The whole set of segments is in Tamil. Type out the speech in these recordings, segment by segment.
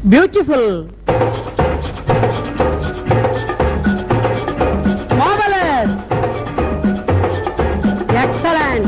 பியூட்டிஃபுல் மார்வலஸ் எக்ஸலண்ட்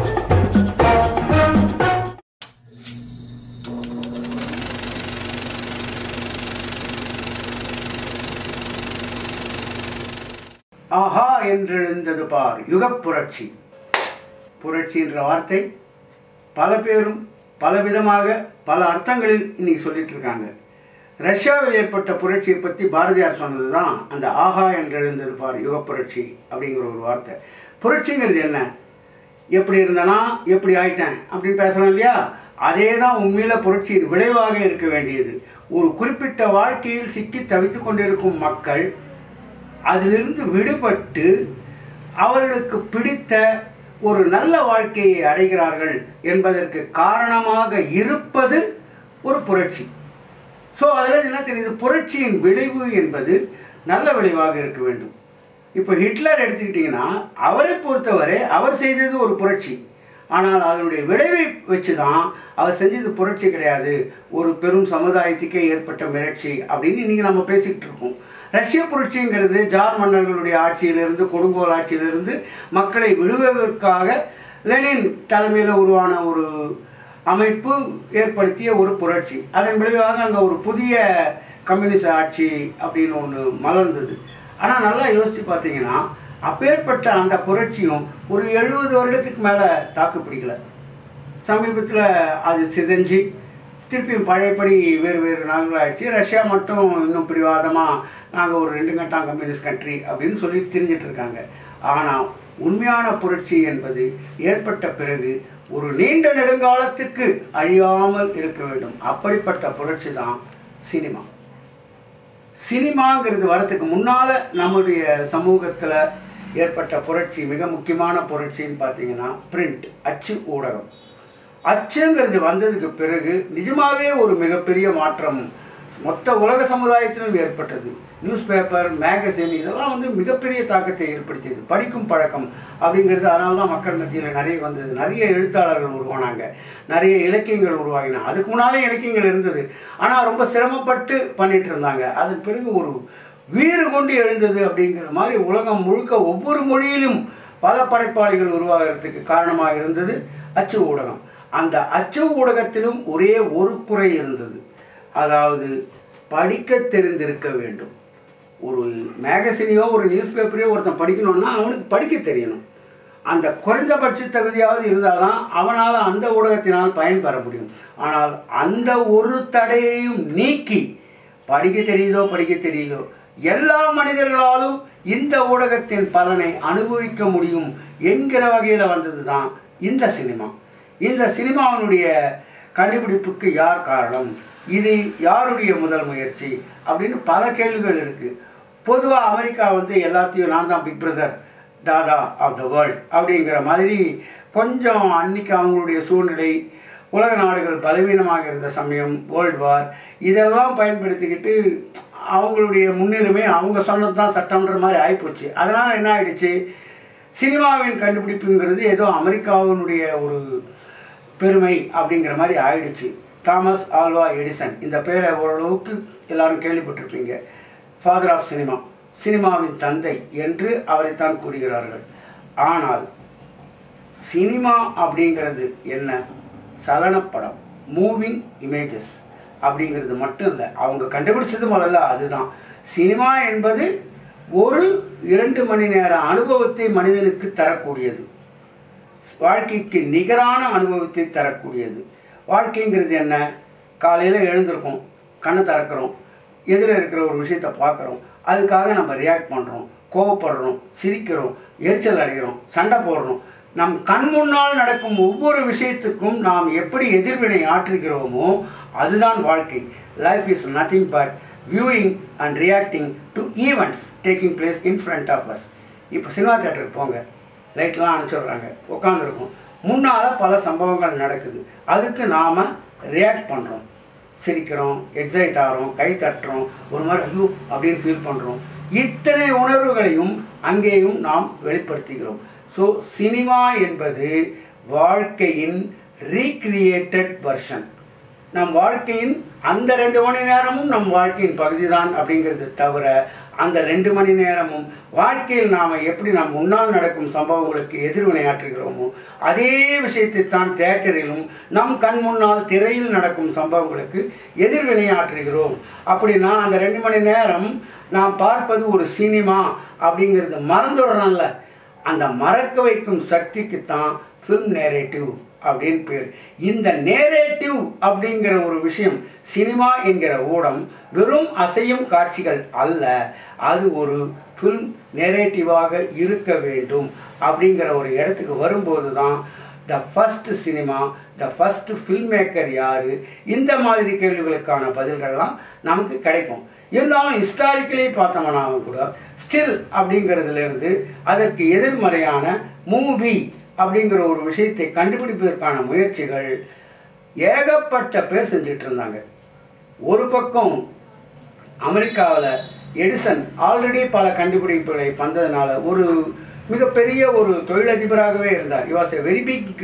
ஆஹா என்றெழுந்தது பார் யுகப் புரட்சி புரட்சி என்ற வார்த்தை பல பேரும் பலவிதமாக பல அர்த்தங்களில் இன்னைக்கு சொல்லிட்டு இருக்காங்க ரஷ்யாவில் ஏற்பட்ட புரட்சியை பற்றி பாரதியார் சொன்னது தான் அந்த ஆஹா என்றெழுந்தது பார் யுகப் புரட்சி அப்படிங்கிற ஒரு வார்த்தை புரட்சிங்கிறது என்ன எப்படி இருந்தனா எப்படி ஆயிட்டேன் அப்படின்னு பேசுகிறோம் இல்லையா அதே தான் உண்மையில் புரட்சியின் விளைவாக இருக்க வேண்டியது ஒரு குறிப்பிட்ட வாழ்க்கையில் சிக்கி தவித்து கொண்டிருக்கும் மக்கள் அதிலிருந்து விடுபட்டு அவர்களுக்கு பிடித்த ஒரு நல்ல வாழ்க்கையை அடைகிறார்கள் என்பதற்கு காரணமாக இருப்பது ஒரு புரட்சி ஸோ அதில் என்ன தெரியுது புரட்சியின் விளைவு என்பது நல்ல விளைவாக இருக்க வேண்டும் இப்போ ஹிட்லர் எடுத்துக்கிட்டிங்கன்னா அவரை பொறுத்தவரை அவர் செய்தது ஒரு புரட்சி ஆனால் அதனுடைய விளைவை வச்சு தான் அவர் செஞ்சது புரட்சி கிடையாது ஒரு பெரும் சமுதாயத்துக்கே ஏற்பட்ட மிரட்சி அப்படின்னு இன்றைக்கி நம்ம பேசிக்கிட்டு இருக்கோம் ரஷ்ய புரட்சிங்கிறது ஜார் மன்னர்களுடைய ஆட்சியிலிருந்து கொடுங்கோல் ஆட்சியிலிருந்து மக்களை விடுவதற்காக லெனின் தலைமையில் உருவான ஒரு அமைப்பு ஏற்படுத்திய ஒரு புரட்சி அதன் விளைவாக அங்கே ஒரு புதிய கம்யூனிஸ்ட் ஆட்சி அப்படின்னு ஒன்று மலர்ந்தது ஆனால் நல்லா யோசித்து பார்த்தீங்கன்னா அப்பேற்பட்ட அந்த புரட்சியும் ஒரு எழுபது வருடத்துக்கு மேலே தாக்கு பிடிக்கல சமீபத்தில் அது சிதைஞ்சு திருப்பியும் பழையபடி வேறு வேறு நாடுகளாகிடுச்சு ரஷ்யா மட்டும் இன்னும் பிடிவாதமாக நாங்கள் ஒரு ரெண்டு கட்டாம் கம்யூனிஸ்ட் கண்ட்ரி அப்படின்னு சொல்லி திரிஞ்சிட்டு இருக்காங்க ஆனால் உண்மையான புரட்சி என்பது ஏற்பட்ட பிறகு ஒரு நீண்ட நெடுங்காலத்துக்கு அழியாமல் இருக்க வேண்டும் அப்படிப்பட்ட புரட்சி தான் சினிமா சினிமாங்கிறது வரத்துக்கு முன்னால் நம்முடைய சமூகத்தில் ஏற்பட்ட புரட்சி மிக முக்கியமான புரட்சின்னு பார்த்தீங்கன்னா பிரிண்ட் அச்சு ஊடகம் அச்சுங்கிறது வந்ததுக்கு பிறகு நிஜமாவே ஒரு மிகப்பெரிய மாற்றம் மொத்த உலக சமுதாயத்திலும் ஏற்பட்டது நியூஸ் பேப்பர் மேகசின் இதெல்லாம் வந்து மிகப்பெரிய தாக்கத்தை ஏற்படுத்தியது படிக்கும் பழக்கம் அப்படிங்கிறது அதனால தான் மக்கள் மத்தியில் நிறைய வந்தது நிறைய எழுத்தாளர்கள் உருவானாங்க நிறைய இலக்கியங்கள் உருவாகின அதுக்கு முன்னாலே இலக்கியங்கள் இருந்தது ஆனால் ரொம்ப சிரமப்பட்டு பண்ணிட்டு இருந்தாங்க அதன் பிறகு ஒரு வீறு கொண்டு எழுந்தது அப்படிங்கிற மாதிரி உலகம் முழுக்க ஒவ்வொரு மொழியிலும் பல படைப்பாளிகள் உருவாகிறதுக்கு காரணமாக இருந்தது அச்சு ஊடகம் அந்த அச்சு ஊடகத்திலும் ஒரே ஒரு குறை இருந்தது அதாவது படிக்க தெரிந்திருக்க வேண்டும் ஒரு மேகசினையோ ஒரு நியூஸ் பேப்பரையோ ஒருத்தன் படிக்கணும்னா அவனுக்கு படிக்க தெரியணும் அந்த குறைந்தபட்ச தகுதியாவது இருந்தால் தான் அவனால் அந்த ஊடகத்தினால் பயன்பெற முடியும் ஆனால் அந்த ஒரு தடையையும் நீக்கி படிக்க தெரியுதோ படிக்க தெரியுதோ எல்லா மனிதர்களாலும் இந்த ஊடகத்தின் பலனை அனுபவிக்க முடியும் என்கிற வகையில் வந்தது தான் இந்த சினிமா இந்த சினிமாவினுடைய கண்டுபிடிப்புக்கு யார் காரணம் இது யாருடைய முதல் முயற்சி அப்படின்னு பல கேள்விகள் இருக்குது பொதுவாக அமெரிக்கா வந்து எல்லாத்தையும் நான் தான் பிக் பிரதர் தாதா ஆஃப் த வேர்ல்ட் அப்படிங்கிற மாதிரி கொஞ்சம் அன்னைக்கு அவங்களுடைய சூழ்நிலை உலக நாடுகள் பலவீனமாக இருந்த சமயம் வேர்ல்டு வார் இதெல்லாம் பயன்படுத்திக்கிட்டு அவங்களுடைய முன்னுரிமை அவங்க சொன்னது தான் சட்டம்ன்ற மாதிரி ஆகிப்போச்சு அதனால் என்ன ஆயிடுச்சு சினிமாவின் கண்டுபிடிப்புங்கிறது ஏதோ அமெரிக்காவினுடைய ஒரு பெருமை அப்படிங்கிற மாதிரி ஆயிடுச்சு தாமஸ் ஆல்வா எடிசன் இந்த பேரை ஓரளவுக்கு எல்லாரும் கேள்விப்பட்டிருப்பீங்க ஃபாதர் ஆஃப் சினிமா சினிமாவின் தந்தை என்று அவரைத்தான் கூறுகிறார்கள் ஆனால் சினிமா அப்படிங்கிறது என்ன சலனப்படம் மூவிங் இமேஜஸ் அப்படிங்கிறது மட்டும் இல்லை அவங்க கண்டுபிடிச்சது முதல்ல அதுதான் சினிமா என்பது ஒரு இரண்டு மணி நேர அனுபவத்தை மனிதனுக்கு தரக்கூடியது வாழ்க்கைக்கு நிகரான அனுபவத்தை தரக்கூடியது வாழ்க்கைங்கிறது என்ன காலையில் எழுந்திருக்கோம் கண்ணை திறக்கிறோம் எதில் இருக்கிற ஒரு விஷயத்தை பார்க்குறோம் அதுக்காக நம்ம ரியாக்ட் பண்ணுறோம் கோவப்படுறோம் சிரிக்கிறோம் எரிச்சல் அடைகிறோம் சண்டை போடுறோம் நம் கண் முன்னால் நடக்கும் ஒவ்வொரு விஷயத்துக்கும் நாம் எப்படி எதிர்வினை ஆற்றுகிறோமோ அதுதான் வாழ்க்கை life is nothing but viewing and reacting to events taking place in front of us இப்போ சினிமா தேட்டருக்கு போங்க லைட்லாம் அனுப்பிச்சிடுறாங்க உட்காந்துருக்கோம் முன்னால் பல சம்பவங்கள் நடக்குது அதுக்கு நாம் ரியாக்ட் பண்ணுறோம் சிரிக்கிறோம் எக்ஸைட் ஆகிறோம் கை தட்டுறோம் ஒரு மாதிரி ஐயோ அப்படின்னு ஃபீல் பண்ணுறோம் இத்தனை உணர்வுகளையும் அங்கேயும் நாம் வெளிப்படுத்துகிறோம் ஸோ சினிமா என்பது வாழ்க்கையின் ரீக்ரியேட்டட் வெர்ஷன் நம் வாழ்க்கையின் அந்த ரெண்டு மணி நேரமும் நம் வாழ்க்கையின் பகுதி தான் அப்படிங்கிறது தவிர அந்த ரெண்டு மணி நேரமும் வாழ்க்கையில் நாம் எப்படி நம் முன்னால் நடக்கும் சம்பவங்களுக்கு எதிர்வினையாற்றுகிறோமோ அதே விஷயத்தை தான் தேட்டரிலும் நம் கண் முன்னால் திரையில் நடக்கும் சம்பவங்களுக்கு எதிர்வினையாற்றுகிறோம் அப்படின்னா அந்த ரெண்டு மணி நேரம் நாம் பார்ப்பது ஒரு சினிமா அப்படிங்கிறது மறந்துடுறோம்ல அந்த மறக்க வைக்கும் சக்திக்கு தான் ஃபில்ம் நேரேட்டிவ் அப்படின்னு பேர் இந்த நேரேட்டிவ் அப்படிங்கிற ஒரு விஷயம் சினிமா என்கிற ஊடம் வெறும் அசையும் காட்சிகள் அல்ல அது ஒரு ஃபில்ம் நேரேட்டிவாக இருக்க வேண்டும் அப்படிங்கிற ஒரு இடத்துக்கு வரும்போது தான் the first cinema the first film maker யார் இந்த மாதிரி கேள்விகளுக்கான பதில்கள்லாம் நமக்கு கிடைக்கும் இருந்தாலும் ஹிஸ்டாரிக்கலி பார்த்தோம்னாலும் கூட ஸ்டில் அப்படிங்கிறதுலேருந்து அதற்கு எதிர்மறையான மூவி அப்படிங்கிற ஒரு விஷயத்தை கண்டுபிடிப்பதற்கான முயற்சிகள் ஏகப்பட்ட பேர் செஞ்சுட்டு இருந்தாங்க ஒரு பக்கம் அமெரிக்காவில் எடிசன் ஆல்ரெடி பல கண்டுபிடிப்புகளை வந்ததுனால ஒரு மிகப்பெரிய ஒரு தொழிலதிபராகவே இருந்தார் he was a very big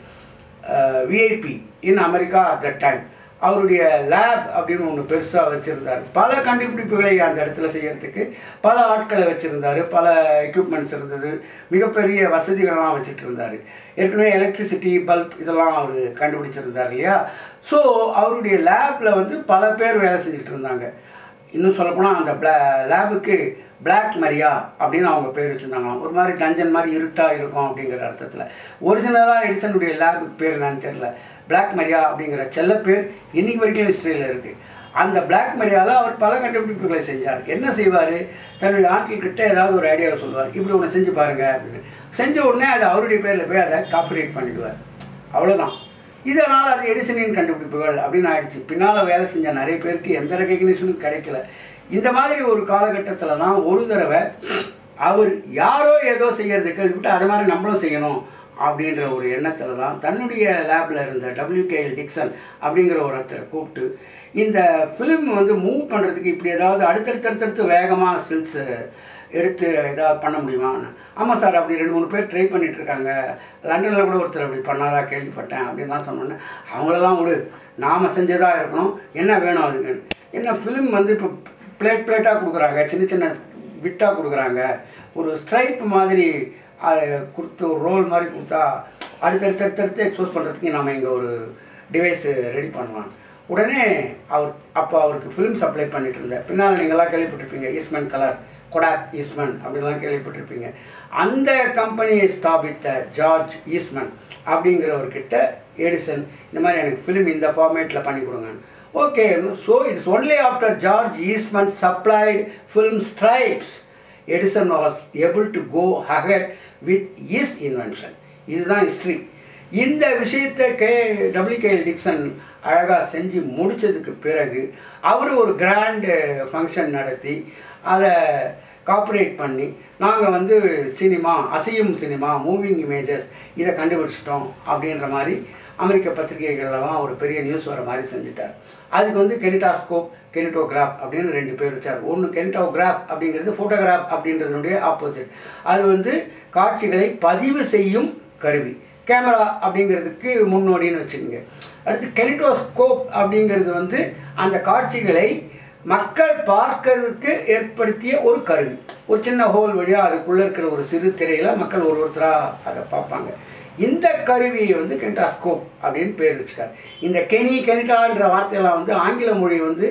VIP in America at the time அவருடைய லேப் அப்படின்னு ஒன்று பெருசாக வச்சுருந்தார் பல கண்டுபிடிப்புகளை அந்த இடத்துல செய்யறதுக்கு பல ஆட்களை வச்சுருந்தார் பல எக்யூப்மெண்ட்ஸ் இருந்தது மிகப்பெரிய வசதிகள்லாம் வச்சுட்டு இருந்தார் ஏற்கனவே எலக்ட்ரிசிட்டி பல்ப் இதெல்லாம் அவர் கண்டுபிடிச்சிருந்தார் இல்லையா ஸோ அவருடைய லேபில் வந்து பல பேர் வேலை செஞ்சுட்டு இருந்தாங்க இன்னும் சொல்லப்போனால் அந்த பிளா லேபுக்கு பிளாக் மரியா அப்படின்னு அவங்க பேர் வச்சுருந்தாங்களாம் ஒரு மாதிரி டஞ்சன் மாதிரி இருட்டாக இருக்கும் அப்படிங்கிற அர்த்தத்தில் ஒரிஜினலாக எடிசனுடைய லேபுக்கு பேர் என்னன்னு தெரில பிளாக் மரியா அப்படிங்கிற செல்ல பேர் இன்னைக்கு வரைக்கும் ஹிஸ்ட்ரியில் இருக்குது அந்த பிளாக் மரியாவில் அவர் பல கண்டுபிடிப்புகளை செஞ்சார் என்ன செய்வார் தன்னுடைய ஆட்கள்கிட்ட ஏதாவது ஒரு ஐடியாவை சொல்லுவார் இப்படி ஒன்று செஞ்சு பாருங்க அப்படின்னு செஞ்ச உடனே அது அவருடைய பேரில் போய் அதை காப்பிரைட் பண்ணிடுவார் அவ்வளோதான் இதனால் அது எடிசனின் கண்டுபிடிப்புகள் அப்படின்னு ஆயிடுச்சு பின்னால் வேலை செஞ்ச நிறைய பேருக்கு எந்த ரெகக்னிஷனும் கிடைக்கல இந்த மாதிரி ஒரு காலகட்டத்தில் தான் ஒரு தடவை அவர் யாரோ ஏதோ செய்யறது கேள்விப்பட்டு அது மாதிரி நம்மளும் செய்யணும் அப்படின்ற ஒரு எண்ணத்தில் தான் தன்னுடைய லேபில் இருந்த டபிள்யூகேஎல் டிக்சன் அப்படிங்கிற ஒருத்தரை கூப்பிட்டு இந்த ஃபிலிம் வந்து மூவ் பண்ணுறதுக்கு இப்படி ஏதாவது அடுத்தடுத்து அடுத்தடுத்து வேகமாக ஸ்டில்ஸு எடுத்து ஏதாவது பண்ண முடியுமான்னு ஆமாம் சார் அப்படி ரெண்டு மூணு பேர் ட்ரை பண்ணிட்டு இருக்காங்க லண்டனில் கூட ஒருத்தர் அப்படி பண்ணாரா கேள்விப்பட்டேன் அப்படின்னு தான் சொன்னோன்னே அவங்களெல்லாம் விடு நாம் செஞ்சதாக இருக்கணும் என்ன வேணும் அதுக்கு என்ன ஃபிலிம் வந்து இப்போ பிளேட் பிளேட்டாக கொடுக்குறாங்க சின்ன சின்ன விட்டாக கொடுக்குறாங்க ஒரு ஸ்ட்ரைப் மாதிரி அதை கொடுத்து ஒரு ரோல் மாதிரி கொடுத்தா அடுத்தடுத்து அடுத்தடுத்து எக்ஸ்போஸ் பண்ணுறதுக்கு நம்ம இங்கே ஒரு டிவைஸு ரெடி பண்ணலாம் உடனே அவர் அப்போ அவருக்கு ஃபிலிம் சப்ளை பண்ணிட்டு இருந்தேன் பின்னால் நீங்களாம் கேள்விப்பட்டிருப்பீங்க ஈஸ்ட்மன் கலர் கொடாக் ஈஸ்ட்மன் அப்படிலாம் கேள்விப்பட்டிருப்பீங்க அந்த கம்பெனியை ஸ்தாபித்த ஜார்ஜ் ஈஸ்ட்மன் அப்படிங்கிறவர்கிட்ட எடிசன் இந்த மாதிரி எனக்கு ஃபிலிம் இந்த ஃபார்மேட்டில் பண்ணி கொடுங்க okay so it's only after George Eastman supplied film stripes Edison was able to go ahead with is invention இதுதான் ஹிஸ்ட்ரி இந்த விஷயத்தை கே டபிள்யூகேஎல் டிக்சன் அழகாக செஞ்சு முடித்ததுக்கு பிறகு அவர் ஒரு கிராண்டு ஃபங்க்ஷன் நடத்தி அதை காப்பரேட் பண்ணி நாங்கள் வந்து சினிமா அசையும் சினிமா மூவிங் இமேஜஸ் இதை கண்டுபிடிச்சிட்டோம் அப்படின்ற மாதிரி அமெரிக்க பத்திரிகைகள்லாம் ஒரு பெரிய நியூஸ் வர மாதிரி செஞ்சுட்டார் அதுக்கு வந்து கெனிட்டாஸ்கோப் கெனிட்டோகிராஃப் அப்படின்னு ரெண்டு பேர் வச்சார் ஒன்று கெனிட்டோகிராஃப் அப்படிங்கிறது ஃபோட்டோகிராஃப் அப்படின்றதுனுடைய ஆப்போசிட் அது வந்து காட்சிகளை பதிவு செய்யும் கருவி கேமரா அப்படிங்கிறதுக்கு முன்னோடின்னு வச்சுக்கோங்க அடுத்து கெனிட்டோஸ்கோப் அப்படிங்கிறது வந்து அந்த காட்சிகளை மக்கள் பார்க்கறதுக்கு ஏற்படுத்திய ஒரு கருவி ஒரு சின்ன ஹோல் வழியாக அதுக்குள்ளே இருக்கிற ஒரு சிறு திரையில் மக்கள் ஒரு ஒருத்தராக அதை பார்ப்பாங்க இந்த கருவியை வந்து கெனிட்டாஸ்கோப் அப்படின்னு பேர் வச்சுட்டார் இந்த கெனி கெனிட்டான்ற வார்த்தையெல்லாம் வந்து ஆங்கில மொழி வந்து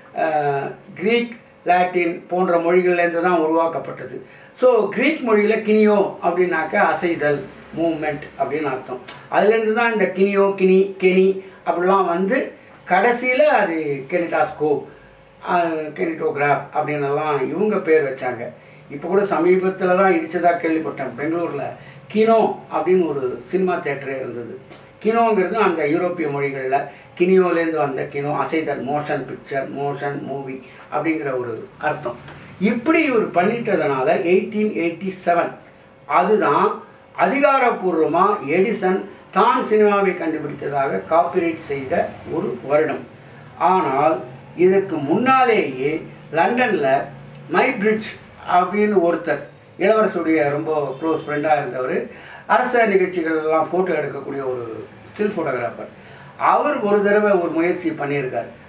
அஹ், கிரீக் லாட்டின் போன்ற மொழிகள்லேருந்து தான் உருவாக்கப்பட்டது ஸோ கிரீக் மொழியில் கினியோ அப்படின்னாக்க அசைதல் மூமெண்ட் அப்படின்னு அர்த்தம் அதுலேருந்து தான் இந்த கினியோ கினி கெனி அப்படிலாம் வந்து கடைசியில் அது கெனிட்டாஸ்கோப் கெனிட்டோகிராஃப் அப்படின்னெல்லாம் இவங்க பேர் வச்சாங்க இப்போ கூட சமீபத்தில் தான் இடிச்சதாக கேள்விப்பட்டேன் பெங்களூரில் கினோ அப்படின்னு ஒரு சினிமா தேட்டரே இருந்தது கினோங்கிறது அந்த யூரோப்பிய மொழிகளில் கினியோலேருந்து வந்த கினோ அசைதல் மோஷன் பிக்சர் மோஷன் மூவி அப்படிங்கிற ஒரு அர்த்தம் இப்படி இவர் பண்ணிட்டதுனால எயிட்டீன் எயிட்டி செவன் அதுதான் அதிகாரப்பூர்வமாக எடிசன் தான் சினிமாவை கண்டுபிடித்ததாக காப்பிரைட் செய்த ஒரு வருடம் ஆனால் இதற்கு முன்னாலேயே லண்டனில் மை பிரிட்ஜ் அப்படின்னு ஒருத்தர் இளவரசுடைய ரொம்ப க்ளோஸ் ஃப்ரெண்டாக இருந்தவர் அரச நிகழ்ச்சிகள்லாம் ஃபோட்டோ எடுக்கக்கூடிய ஒரு ஸ்டில் ஃபோட்டோகிராஃபர் அவர் ஒரு தடவை ஒரு முயற்சி பண்ணியிருக்கார்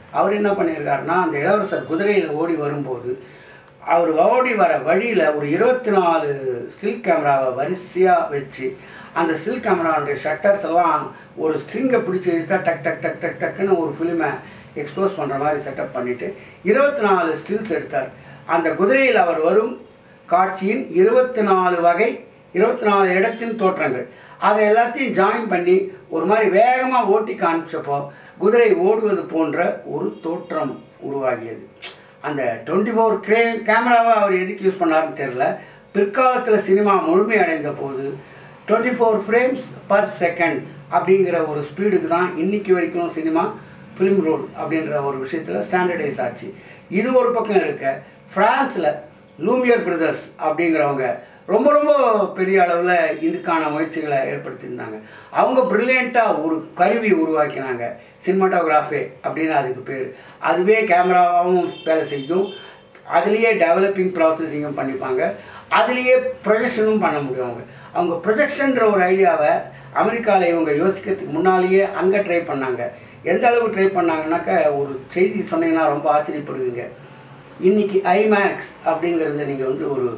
அவர் என்ன பண்ணியிருக்காருன்னா அந்த இளவரசர் குதிரையில் ஓடி வரும்போது அவர் ஓடி வர வழியில் ஒரு இருபத்தி நாலு ஸ்டில் கேமராவை வரிசையாக வச்சு அந்த ஸ்டில் கேமராவுடைய ஷட்டர்ஸ் எல்லாம் ஒரு ஸ்ட்ரிங்கை பிடிச்சி இழுத்தா டக் டக் டக் டக் டக்குன்னு ஒரு ஃபிலிமை எக்ஸ்போஸ் பண்ணுற மாதிரி செட்டப் பண்ணிவிட்டு இருபத்தி நாலு ஸ்டில்ஸ் எடுத்தார் அந்த குதிரையில் அவர் வரும் காட்சியின் இருபத்தி நாலு வகை இருபத்தி நாலு இடத்தின் தோற்றங்கள் அதை எல்லாத்தையும் ஜாயின் பண்ணி ஒரு மாதிரி வேகமாக ஓட்டி காமிச்சப்போ குதிரை ஓடுவது போன்ற ஒரு தோற்றம் உருவாகியது அந்த டுவெண்ட்டி ஃபோர் க்ரே கேமராவை அவர் எதுக்கு யூஸ் பண்ணாருன்னு தெரில பிற்காலத்தில் சினிமா முழுமையடைந்த போது twenty four frames per second அப்படிங்கிற ஒரு ஸ்பீடுக்கு தான் இன்னைக்கு வரைக்கும் சினிமா ஃபிலிம் ரோல் அப்படின்ற ஒரு விஷயத்தில் ஸ்டாண்டர்டைஸ் ஆச்சு இது ஒரு பக்கம் இருக்க ஃப்ரான்ஸில் லூமியர் பிரதர்ஸ் அப்படிங்கிறவங்க ரொம்ப ரொம்ப பெரிய அளவில் இதுக்கான முயற்சிகளை ஏற்படுத்தியிருந்தாங்க அவங்க ப்ரில்லியண்ட்டாக ஒரு கருவி உருவாக்கினாங்க சினிமாட்டோகிராஃபி அப்படின்னு அதுக்கு பேர் அதுவே கேமராவாகவும் வேலை செய்யும் அதுலேயே டெவலப்பிங் ப்ராசஸிங்கும் பண்ணிப்பாங்க அதுலேயே ப்ரொஜெக்ஷனும் பண்ண முடியும் அவங்க அவங்க ப்ரொஜெக்ஷன்ற ஒரு ஐடியாவை அமெரிக்காவில் இவங்க யோசிக்கிறதுக்கு முன்னாலேயே அங்கே ட்ரை பண்ணாங்க எந்த அளவு ட்ரை பண்ணாங்கன்னாக்கா ஒரு செய்தி சொன்னீங்கன்னா ரொம்ப ஆச்சரியப்படுவீங்க இன்னைக்கு ஐமேக்ஸ் அப்படிங்கிறத நீங்கள் வந்து ஒரு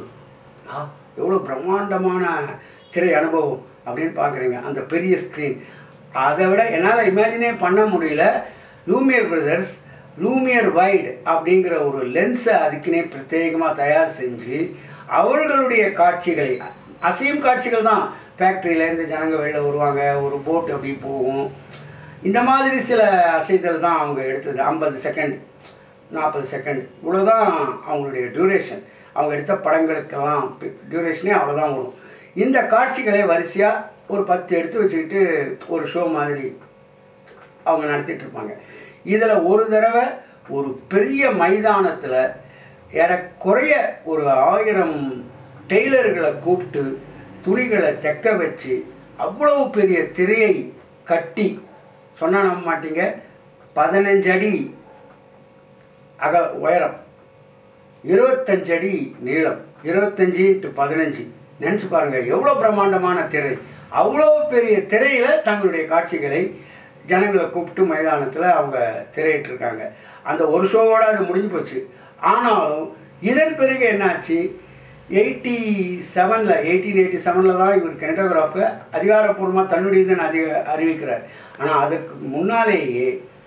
ஆ எவ்வளோ பிரம்மாண்டமான திரை அனுபவம் அப்படின்னு பார்க்குறீங்க அந்த பெரிய ஸ்க்ரீன் அதை விட என்னால் இமேஜினே பண்ண முடியல லூமியர் பிரதர்ஸ் லூமியர் வைடு அப்படிங்கிற ஒரு லென்ஸை அதுக்குன்னே பிரத்யேகமாக தயார் செஞ்சு அவர்களுடைய காட்சிகளை அசையும் காட்சிகள் தான் ஃபேக்ட்ரியிலேருந்து ஜனங்க வெளில வருவாங்க ஒரு போட் அப்படி போகும் இந்த மாதிரி சில அசைதல் தான் அவங்க எடுத்தது ஐம்பது செகண்ட் நாற்பது செகண்ட் இவ்வளோதான் அவங்களுடைய டியூரேஷன் அவங்க எடுத்த படங்களுக்கெல்லாம் டியூரேஷனே அவ்வளோதான் வரும் இந்த காட்சிகளை வரிசையாக ஒரு பத்து எடுத்து வச்சுக்கிட்டு ஒரு ஷோ மாதிரி அவங்க நடத்திட்டு இருப்பாங்க இதில் ஒரு தடவை ஒரு பெரிய மைதானத்தில் ஏறக்குறைய ஒரு ஆயிரம் டெய்லர்களை கூப்பிட்டு துணிகளை தைக்க வச்சு அவ்வளவு பெரிய திரையை கட்டி சொன்னா நம்ப மாட்டீங்க பதினஞ்சு அடி அக உயரம் இருபத்தஞ்சு அடி நீளம் இருபத்தஞ்சி டு பதினஞ்சு நினச்சி பாருங்கள் எவ்வளோ பிரம்மாண்டமான திரை அவ்வளோ பெரிய திரையில் தங்களுடைய காட்சிகளை ஜனங்களை கூப்பிட்டு மைதானத்தில் அவங்க திரையிட்டிருக்காங்க அந்த ஒரு ஷோவோட அது முடிஞ்சு போச்சு ஆனாலும் இதன் பிறகு என்னாச்சு எயிட்டி செவனில் எயிட்டீன் எயிட்டி செவனில் தான் இவர் கெனட்டோகிராஃபை அதிகாரப்பூர்வமாக தன்னுடையதுன்னு அதிக அறிவிக்கிறார் ஆனால் அதற்கு முன்னாலேயே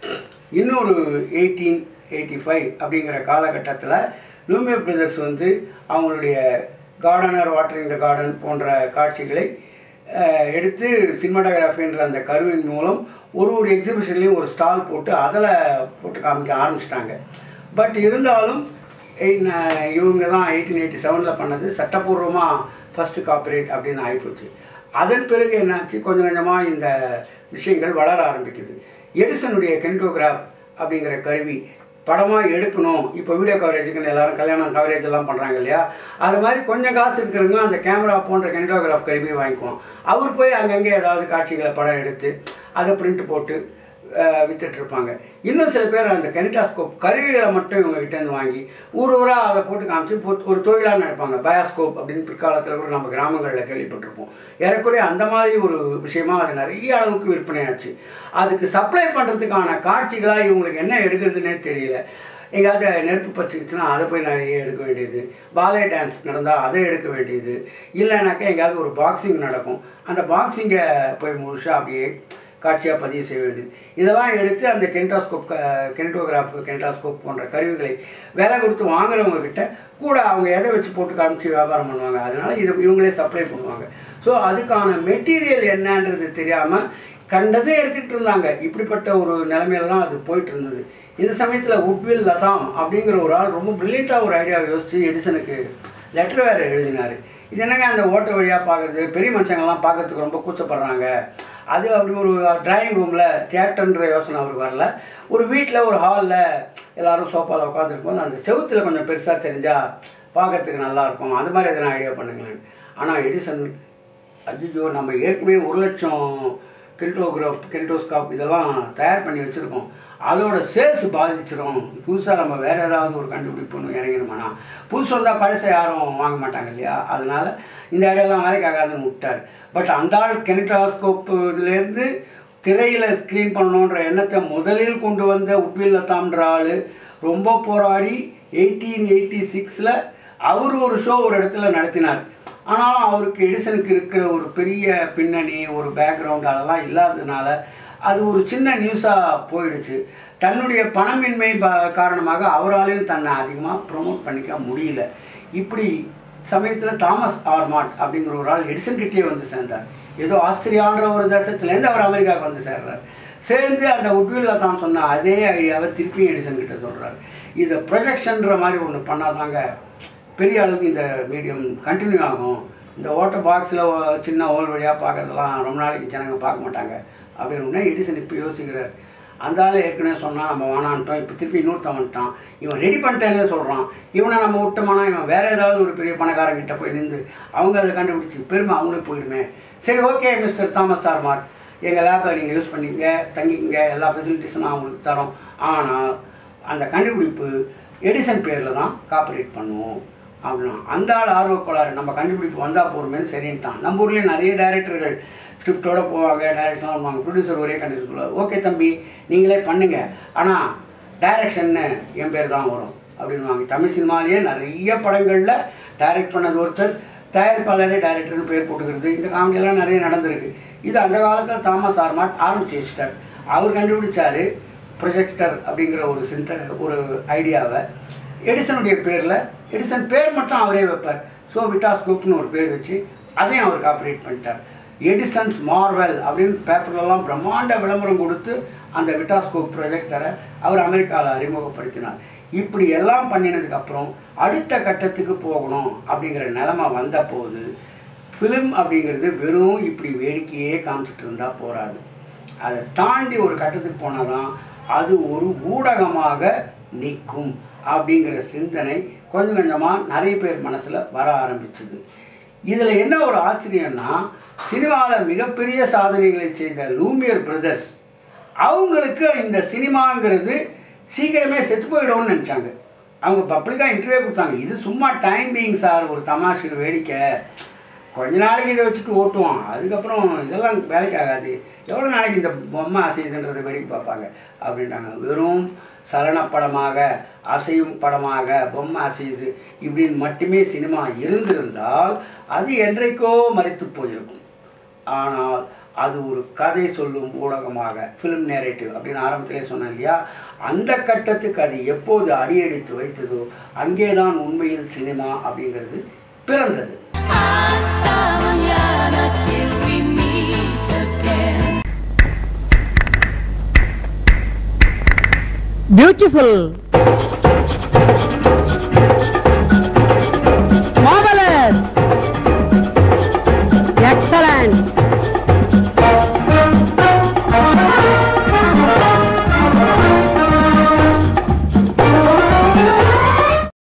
இன்னொரு எயிட்டீன் எயிட்டி ஃபைவ் அப்படிங்கிற காலகட்டத்தில் லூமியர் பிரதர்ஸ் வந்து அவங்களுடைய கார்டனர் வாட்டரிங் த கார்டன் போன்ற காட்சிகளை அஹ், எடுத்து சினிமாட்டோகிராஃபின்ற அந்த கருவின் மூலம் ஒரு ஒரு எக்ஸிபிஷன்லேயும் ஒரு ஸ்டால் போட்டு அதில் போட்டு காமிக்க ஆரம்பிச்சிட்டாங்க பட் இருந்தாலும் எயின் இவங்க தான் எயிட்டீன் எயிட்டி செவனில் பண்ணது சட்டப்பூர்வமாக ஃபஸ்ட்டு காப்பரேட் அப்படின்னு ஆகிப்போச்சு அதன் பிறகு என்னாச்சு கொஞ்சம் கொஞ்சமாக இந்த விஷயங்கள் வளர ஆரம்பிக்குது எடிசனுடைய கென்டோகிராஃப் அப்படிங்கிற கருவி படமாக எடுக்கணும் இப்போ வீடியோ கவரேஜுக்குன்னு எல்லாரும் கல்யாணம் கவரேஜ் எல்லாம் பண்ணுறாங்க இல்லையா அது மாதிரி கொஞ்சம் காசு இருக்கிறவங்க அந்த கேமரா போன்ற கென்டோகிராஃப் கருவியை வாங்கிக்குவோம் அவர் போய் அங்கங்கே ஏதாவது காட்சிகளை படம் எடுத்து அதை பிரிண்ட் போட்டு அஹ், வித்துட்டு இருப்பாங்க இன்னும் சில பேர் அந்த கெனிட்டாஸ்கோப் கருவிகளை மட்டும் இவங்க கிட்டேருந்து வாங்கி ஊர் ஊராக அதை போட்டு காமிச்சு பொ- ஒரு தொழிலாக நினைப்பாங்க பயாஸ்கோப் அப்படின்னு பிற்காலத்தில் கூட நம்ம கிராமங்களில் கேள்விப்பட்டிருப்போம் ஏறக்குறைய அந்த மாதிரி ஒரு விஷயமா அது நிறைய அளவுக்கு விற்பனையாச்சு அதுக்கு சப்ளை பண்ணுறதுக்கான காட்சிகளாக இவங்களுக்கு என்ன எடுக்கிறதுனே தெரியல எங்கேயாவது நெருப்பு பற்றிச்சுன்னா அதை போய் நிறைய எடுக்க வேண்டியது பாலே டான்ஸ் நடந்தால் அதை எடுக்க வேண்டியது இல்லைனாக்கா எங்கேயாவது ஒரு பாக்ஸிங் நடக்கும் அந்த பாக்ஸிங்கை போய் முழுசாக அப்படியே காட்சியாக பதிவு செய்ய வேண்டியது இதெல்லாம் எடுத்து அந்த கென்டாஸ்கோப் கென்டோகிராஃப் கென்டாஸ்கோப் போன்ற கருவிகளை விலை கொடுத்து வாங்குறவங்க கிட்ட கூட அவங்க எதை வச்சு போட்டு காமிச்சு வியாபாரம் பண்ணுவாங்க அதனால இது இவங்களே சப்ளை பண்ணுவாங்க ஸோ அதுக்கான மெட்டீரியல் என்னன்றது தெரியாமல் கண்டதே எடுத்துகிட்டு இருந்தாங்க இப்படிப்பட்ட ஒரு நிலைமையில தான் அது போயிட்டு இருந்தது இந்த சமயத்தில் உட்வில் லதாம் அப்படிங்கிற ஒரு ஆள் ரொம்ப ப்ரில்லியண்ட்டாக ஒரு ஐடியாவை யோசித்து எடிசனுக்கு லெட்டர் வேறு எழுதினார் இது என்னங்க அந்த ஓட்ட வழியாக பார்க்குறது பெரிய மனுஷங்கள்லாம் பார்க்கறதுக்கு ரொம்ப கூச்சப்படுறாங்க அது அப்படி ஒரு டிராயிங் ரூமில் தியேட்டர்ன்ற யோசனை அவருக்கு வரல ஒரு வீட்டில் ஒரு ஹாலில் எல்லாரும் சோஃபாவில் உட்காந்துருக்கும்போது அந்த செவுத்தில் கொஞ்சம் பெருசாக தெரிஞ்சால் பார்க்கறதுக்கு நல்லாயிருக்கும் அது மாதிரி எதனா ஐடியா பண்ணுங்களேன் ஆனால் எடிசன் ஐயோ நம்ம ஏற்கனவே ஒரு லட்சம் கில்டோகிராஃப் கில்டோஸ்காப் இதெல்லாம் தயார் பண்ணி வச்சுருக்கோம் அதோட சேல்ஸ் பாதிச்சிரும் புதுசாக நம்ம வேறு ஏதாவது ஒரு கண்டுபிடிப்பு ஒன்று இறங்கினோம்னா புதுசு வந்தால் பழசை யாரும் வாங்க மாட்டாங்க இல்லையா அதனால் இந்த ஐடியாலாம் வேலைக்கு ஆகாதுன்னு விட்டார் பட் அந்த ஆள் கெனிட்டாஸ்கோப் இதுலேருந்து திரையில் ஸ்க்ரீன் பண்ணணுன்ற எண்ணத்தை முதலில் கொண்டு வந்த உட்வில் லதாம்ன்ற ஆள் ரொம்ப போராடி எயிட்டீன் எயிட்டி சிக்ஸில் அவர் ஒரு ஷோ ஒரு இடத்துல நடத்தினார் ஆனாலும் அவருக்கு எடிசனுக்கு இருக்கிற ஒரு பெரிய பின்னணி ஒரு பேக்ரவுண்ட் அதெல்லாம் இல்லாததுனால அது ஒரு சின்ன நியூஸாக போயிடுச்சு தன்னுடைய பணமின்மை ப- காரணமாக அவராலையும் தன்னை அதிகமாக ப்ரொமோட் பண்ணிக்க முடியல இப்படி சமயத்தில் தாமஸ் ஆர்மாட் அப்படிங்கிற ஒரு ஆள் எடிசன் கிட்டே வந்து சேர்ந்தார் ஏதோ ஆஸ்திரியான்ற ஒரு தேசத்துலேருந்து அவர் அமெரிக்காவுக்கு வந்து சேர்றார் சேர்ந்து அந்த உட்வில்ல தான் சொன்ன அதே ஐடியாவை திருப்பியும் எடிசன் கிட்ட சொல்கிறார் இதை ப்ரொஜெக்ஷன்ற மாதிரி ஒன்று பண்ணாதாங்க பெரிய அளவுக்கு இந்த மீடியம் கண்டினியூ ஆகும் இந்த ஓட்ட பாக்ஸில் சின்ன ஹோல் வழியாக பார்க்கறதெல்லாம் ரொம்ப நாளைக்கு ஜனங்க பார்க்க மாட்டாங்க அப்படின்னு உடனே எடிசன் இப்போ யோசிக்கிறார் அந்த ஆள் ஏற்கனவே சொன்னால் நம்ம வேணான்ட்டோம் இப்போ திருப்பி இன்னொருத்தன் வந்துட்டான் இவன் ரெடி பண்ணிட்டேனே சொல்கிறான் இவனை நம்ம விட்டோம்னா இவன் வேறு ஏதாவது ஒரு பெரிய பணக்காரங்கிட்ட போய் நின்று அவங்க அதை கண்டுபிடிச்சி பெருமை அவங்களுக்கு போயிடுமே சரி ஓகே மிஸ்டர் தாமஸ் ஆர்மாட் எங்கள் லேப்பை நீங்கள் யூஸ் பண்ணிக்கங்க தங்கிக்கங்க எல்லா ஃபெசிலிட்டிஸும் நான் உங்களுக்கு தரோம் ஆனால் அந்த கண்டுபிடிப்பு எடிசன் பேரில் தான் காப்பரேட் பண்ணுவோம் அப்படின்னா அந்த ஆள் ஆர்வக்கோளாறு நம்ம கண்டுபிடிப்பு வந்தால் போகிறோமேனு சரின்ட்டான் நம்ம ஊர்லேயும் நிறைய டைரக்டர்கள் ஸ்கிரிப்டோட போவாங்க டைரக்ஷன் பண்ணுவாங்க ப்ரொடியூசர் ஒரே கண்டிஷன் சொல்லுவார் ஓகே தம்பி நீங்களே பண்ணுங்க ஆனால் டைரக்ஷன்னு என் பேர் தான் வரும் அப்படின்வாங்க தமிழ் சினிமாலேயே நிறைய படங்களில் டைரக்ட் பண்ணது ஒருத்தர் தயாரிப்பாளரே டைரக்டர்னு பேர் போட்டுக்கிறது இந்த காமெடியெல்லாம் நிறைய நடந்திருக்கு இது அந்த காலத்தில் தாமஸ் ஆர்மாட் ஆரம்பிச்சு வச்சிட்டார் அவர் கண்டுபிடிச்சாரு ப்ரொஜெக்டர் அப்படிங்கிற ஒரு சிந்த ஒரு ஐடியாவை எடிசனுடைய பேரில் எடிசன் பேர் மட்டும் அவரே வைப்பார் ஸோ விட்டாஸ்கோப்னு ஒரு பேர் வச்சு அதையும் அவர் காப்பரேட் பண்ணிட்டார் எடிசன்ஸ் மார்வெல் அப்படின்னு பேப்பர்லலாம் பிரம்மாண்ட விளம்பரம் கொடுத்து அந்த விட்டாஸ்கோப் ப்ரொஜெக்டரை அவர் அமெரிக்காவில் அறிமுகப்படுத்தினார் இப்படி எல்லாம் பண்ணினதுக்கப்புறம் அடுத்த கட்டத்துக்கு போகணும் அப்படிங்கிற நிலமை வந்தபோது ஃபிலிம் அப்படிங்கிறது வெறும் இப்படி வேடிக்கையே காமிச்சிட்டு இருந்தால் போகாது அதை தாண்டி ஒரு கட்டத்துக்கு போனால் தான் அது ஒரு ஊடகமாக நிற்கும் அப்படிங்கிற சிந்தனை கொஞ்சம் கொஞ்சமாக நிறைய பேர் மனசில் வர ஆரம்பிச்சது இதில் என்ன ஒரு ஆச்சரியம்னா சினிமாவில் மிகப்பெரிய சாதனைகளை செய்த லூமியர் பிரதர்ஸ் அவங்களுக்கு இந்த சினிமாங்கிறது சீக்கிரமே செத்து போயிடும்னு நினச்சாங்க அவங்க பப்ளிக்காக இன்டர்வியூ கொடுத்தாங்க இது சும்மா டைம் பீயிங் சார் ஒரு தமாஷு வேடிக்கை கொஞ்ச நாளைக்கு இதை வச்சுட்டு ஓட்டுவோம் அதுக்கப்புறம் இதெல்லாம் வேலைக்கு ஆகாது எவ்வளோ நாளைக்கு இந்த பொம்மை அசையுதுன்றதை வேடிக்கை பார்ப்பாங்க அப்படின்ட்டாங்க வெறும் சலனப்படமாக அசையும் படமாக பொம்மை அசையுது இப்படின்னு மட்டுமே சினிமா இருந்திருந்தால் அது என்றைக்கோ மறைத்து போயிருக்கும் ஆனால் அது ஒரு கதை சொல்லும் ஊடகமாக ஃபிலிம் நேரேட்டிவ் அப்படின்னு ஆரம்பத்திலே சொன்னேன் இல்லையா அந்த கட்டத்துக்கு அது எப்போது அடியெடுத்து வைத்ததோ அங்கே தான் உண்மையில் சினிமா அப்படிங்கிறது பிறந்தது Hasta mañana till we meet again. Beautiful.